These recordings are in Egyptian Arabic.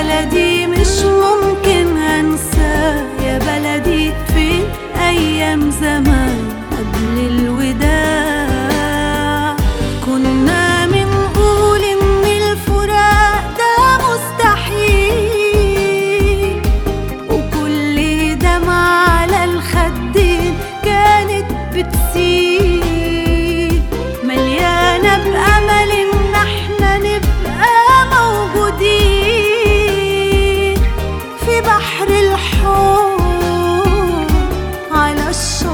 بلدي مش ممكن انسى يا بلدي فين ايام زمان قبل الوداع كنا بنقول ان الفراق ده مستحيل وكل دمعة على الخدين كانت بتسيل مليانة بأمل إن احنا نبقى موجودين في بحر الحب على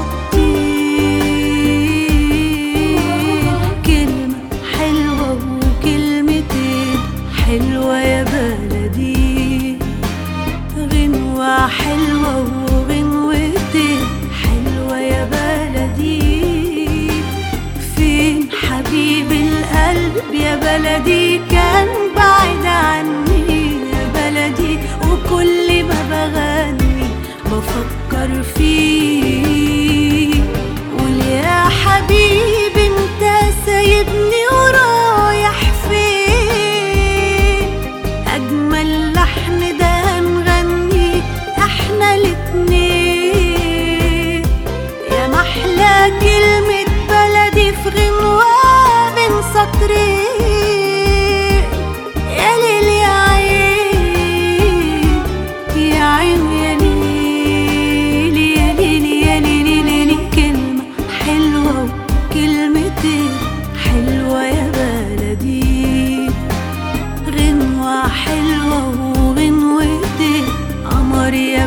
الشطين كلمة حلوة وكلمتين حلوة يا بلدي غنوة حلوة وغنوتين حلوة يا بلدي فين حبيب القلب يا بلدي كان بعيد عني يا بلدي وكل ما بغني بفكر فيه قول يا حبيبي انت سايبني ورايح فين أجمل لحن ده هنغني احنا الاتنين يا محلى كلمة بلدي في غنوة بين سطرين يا ليل يا عين يا عين يا ليل يا ليل يا ليل يا ليل كلمة حلوة وكلمتين حلوة يا بلدي غنوة حلوة وغنوتين قمر يا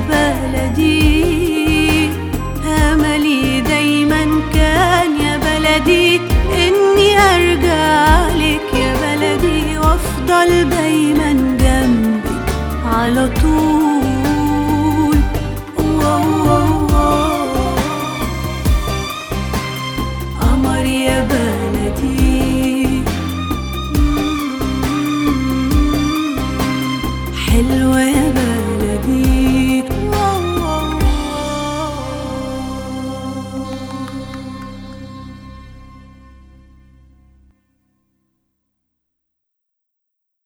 بلدي أملي دايما كان يا بلدي إني أرجع لك يا بلدي وأفضل دايما جنبك على طول